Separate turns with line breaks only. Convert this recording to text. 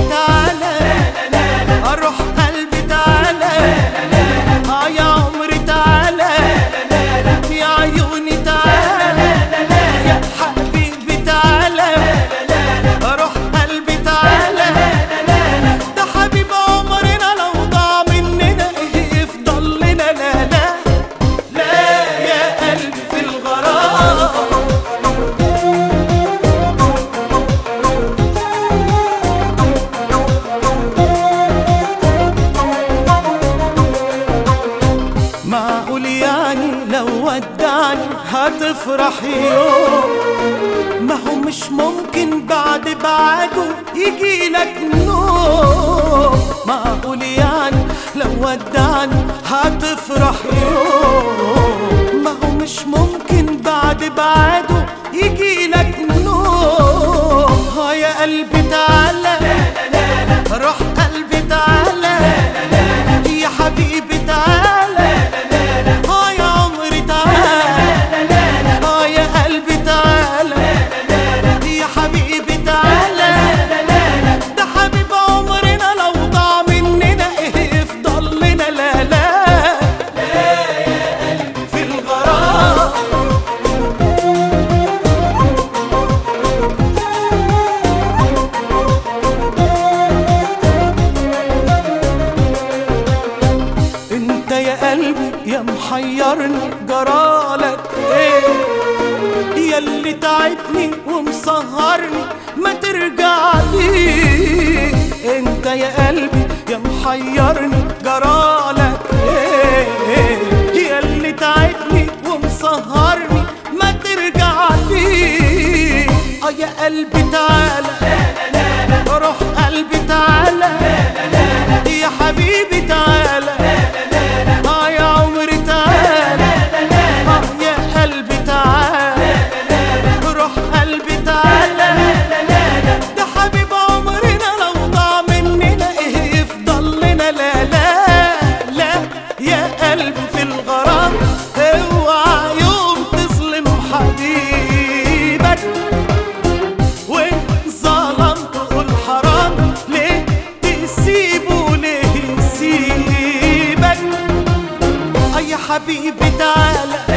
تعالى اروح قلبي تعالى اه يا عمري تعالى يا عيوني تعالى يا حبيبي تعالى اروح قلبي تعالى ده حبيب عمرنا لو ضاع مننا ايه يفضل لنا لا لا لا يا قلبي في الغرام معقول يعني لو ودعني هتفرح يوم ما هو مش ممكن بعد بعده يجي لك نوم معقول يعني لو ودعني هتفرح يوم ما هو مش ممكن بعد بعده يجي لك نوم ها يا قلبي تعالى روح قلبي تعالى يا حبيبي تعالى اه يا عمري تعالى اه يا قلبي تعالى يا حبيبي تعالى ده حبيب عمرنا لو ضاع مننا ايه يفضل لنا لا لا في الغرام انت يا قلبي يا محيرني جرالك ايه يا اللي تعبني ومسهرني ما ترجع لي انت يا قلبي يا محيرني جرالك ايه يا اللي تعبني ومسهرني ما ترجع لي اه يا قلبي تعالى روح قلبي تعالى يا حبيبي تعالى اه يا عمري تعالى اه يا قلبي تعالى روح قلبي تعالى ده حبيب عمرنا لو ضاع مننا ايه يفضل لنا لا لا لا يا قلبي في الغرام اوعى يوم تظلم حبيبك وان ظلمت قول حرام ليه تسيبه ليه يسيبك اي حبيبي تعالى